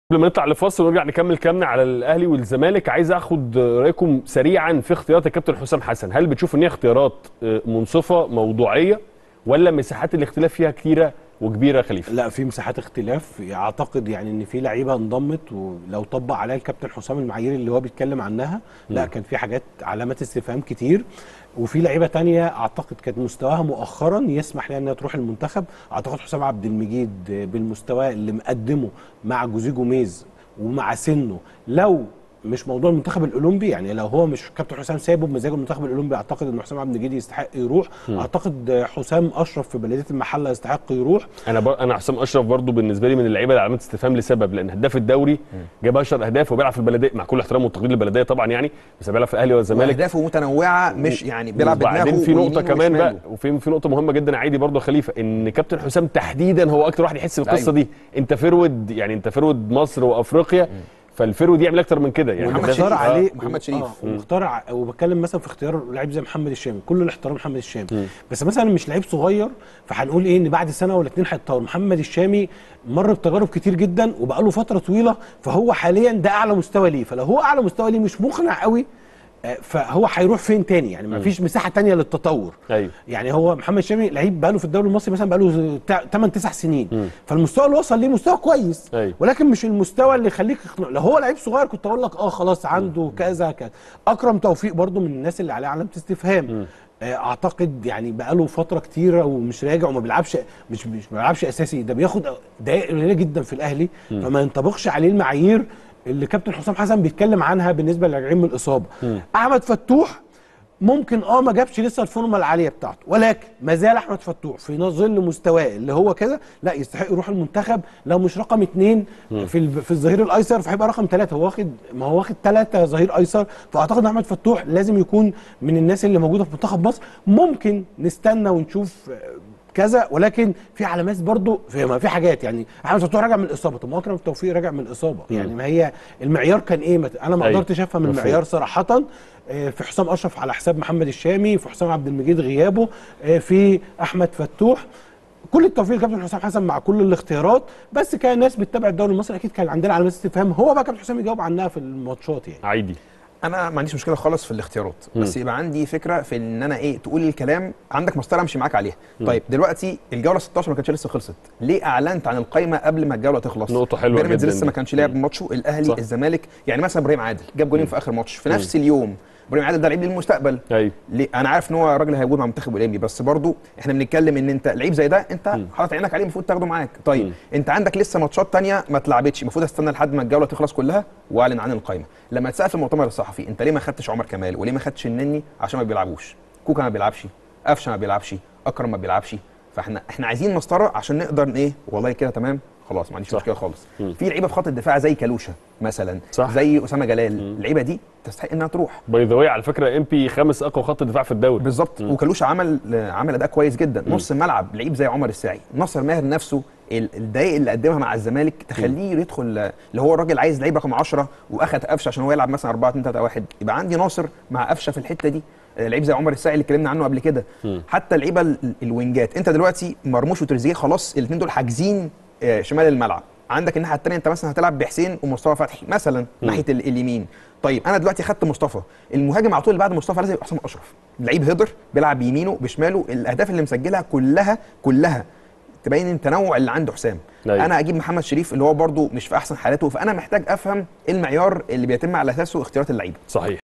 قبل ما نطلع لفاصل ونرجع نكمل كلامنا على الاهلي والزمالك عايز اخد رايكم سريعا في اختيارات الكابتن حسام حسن هل بتشوف ان هي اختيارات آه، منصفه موضوعيه ولا مساحات الاختلاف فيها كتيره وكبيره يا خليفه لا في مساحات اختلاف اعتقد يعني ان في لعيبه انضمت ولو طبق عليها الكابتن حسام المعايير اللي هو بيتكلم عنها لا كان في حاجات علامات استفهام كتير وفي لعيبه تانية اعتقد كانت مستواها مؤخرا يسمح لها انها تروح المنتخب اعتقد حسام عبد المجيد بالمستوى اللي مقدمه مع جوزيه جوميز ومع سنه لو مش موضوع المنتخب الاولمبي يعني لو هو مش كابتن حسام سايبه بمزاجه المنتخب الاولمبي اعتقد ان حسام عبد المجيد يستحق يروح اعتقد حسام اشرف في بلديه المحله يستحق يروح انا بر... انا حسام اشرف برضو بالنسبه لي من اللعيبه اللي علامات استفهام لسبب لان هداف الدوري جاب 10 اهداف وبيلعب في البلديه مع كل احترام والتقدير للبلديه طبعا يعني بس بيلعب في الاهلي والزمالك اهدافه متنوعه مش يعني بيلعب بدماغه وبعدين في نقطه ويمين كمان وشمال. بقى وفي في نقطه مهمه جدا عادي برضو يا خليفه ان كابتن حسام تحديدا هو اكتر واحد يحس بالقصه أيوة. دي انت فرود يعني انت فرود مصر وافريقيا فالفرود يعمل اكتر من كده يعني محمد ده- شريف. ومختار آه. عليه محمد شريف. آه ومختار ع- وبتكلم مثلا في اختيار لعيب زي محمد الشامي كل الاحترام محمد الشامي بس مثلا مش لعيب صغير فهنقول ايه ان بعد سنه ولا اتنين هيتطور محمد الشامي مر بتجارب كتير جدا وبقى له فتره طويله فهو حاليا ده اعلى مستوى ليه فلو هو اعلى مستوى ليه مش مقنع قوي آه، فهو هيروح فين تاني يعني ما فيش مساحه تانية للتطور ايوه يعني هو محمد شامي لعيب بقاله في الدوري المصري مثلا بقاله 8 9 سنين فالمستوى اللي وصل ليه مستوى كويس أيوة. ولكن مش المستوى اللي يخليك يقنع- لو هو لعيب صغير كنت اقول لك اه خلاص عنده كذا كذا اكرم توفيق برضو من الناس اللي عليها علامه استفهام آه، اعتقد يعني بقاله فتره كتيره ومش راجع وما بيلعبش مش مش ما بيلعبش اساسي ده بياخد دقائق قليله جدا في الاهلي فما ينطبقش عليه المعايير اللي كابتن حسام حسن بيتكلم عنها بالنسبه للاعبين من الاصابه احمد فتوح ممكن اه ما جابش لسه الفورمه العاليه بتاعته ولكن ما زال احمد فتوح في ظل مستواه اللي هو كده لا يستحق يروح المنتخب لو مش رقم اثنين في ال- في الظهير الايسر فهيبقى رقم ثلاثه هو واخد ما هو واخد ثلاثه ظهير ايسر فاعتقد ان احمد فتوح لازم يكون من الناس اللي موجوده في منتخب مصر ممكن نستنى ونشوف آه، كذا ولكن في علامات برضو في ما في حاجات يعني احمد فتوح راجع من الاصابه طب ما اكرم توفيق راجع من الاصابه يعني ما هي المعيار كان ايه ما ت- انا ما أيوة. قدرتش افهم مفهوم. المعيار صراحه آه، في حسام اشرف على حساب محمد الشامي في حسام عبد المجيد غيابه آه، في احمد فتوح كل التوفيق لكابتن حسام حسن مع كل الاختيارات بس كان ناس بتتابع الدوري المصري اكيد كان عندنا علامات استفهام هو بقى كابتن حسام يجاوب عنها في الماتشات يعني عادي انا ما عنديش مشكله خالص في الاختيارات بس يبقى عندي فكره في ان انا ايه تقول الكلام عندك مسطره امشي معاك عليها طيب دلوقتي الجوله 16 ما كانتش لسه خلصت ليه اعلنت عن القائمه قبل ما الجوله تخلص نقطة حلوة بيراميدز جداً لسه دي. ما كانش لعب ماتشه الاهلي صح. الزمالك يعني مثلا ابراهيم عادل جاب جولين في اخر ماتش في نفس اليوم ابراهيم عادل ده لعيب للمستقبل ايوه ليه انا عارف ان هو راجل هيوجد مع المنتخب الاولمبي بس برضو احنا بنتكلم ان انت لعيب زي ده انت حاطط عينك عليه المفروض تاخده معاك طيب مم. انت عندك لسه ماتشات تانية ما اتلعبتش المفروض استنى لحد ما الجوله تخلص كلها واعلن عن القائمه لما اتسال في المؤتمر الصحفي انت ليه ما خدتش عمر كمال وليه ما خدتش النني عشان ما بيلعبوش كوكا ما بيلعبش قفشه ما بيلعبش اكرم ما بيلعبش فاحنا احنا عايزين مسطره عشان نقدر ايه والله كده تمام خلاص ما عنديش صح. مشكله خالص مم. في لعيبه في خط الدفاع زي كالوشا مثلا صح. زي اسامه جلال اللعيبه دي تستحق انها تروح باي ذا واي على فكره ام بي خامس اقوى خط دفاع في الدوري بالظبط وكالوش عمل عمل اداء كويس جدا نص الملعب لعيب زي عمر الساعي ناصر ماهر نفسه ال- الدقايق اللي قدمها مع الزمالك تخليه يدخل اللي هو الراجل عايز لعيب رقم 10 واخد قفشه عشان هو يلعب مثلا 4 2 3 1 يبقى عندي ناصر مع قفشه في الحته دي آه، لعيب زي عمر الساعي اللي اتكلمنا عنه قبل كده حتى اللعيبه ال- ال- الوينجات انت دلوقتي مرموش وتريزيجيه خلاص الاثنين دول حاجزين آه، شمال الملعب عندك الناحيه الثانيه انت مثلا هتلعب بحسين ومصطفى فتحي مثلا ناحيه ال- اليمين طيب انا دلوقتي خدت مصطفى المهاجم على طول اللي بعد مصطفى لازم يبقى حسام اشرف لعيب هيدر بيلعب بيمينه بشماله الاهداف اللي مسجلها كلها كلها تبين التنوع اللي عنده حسام أيوة. انا اجيب محمد شريف اللي هو برده مش في احسن حالاته فانا محتاج افهم إيه المعيار اللي بيتم على اساسه اختيارات اللعيبه صحيح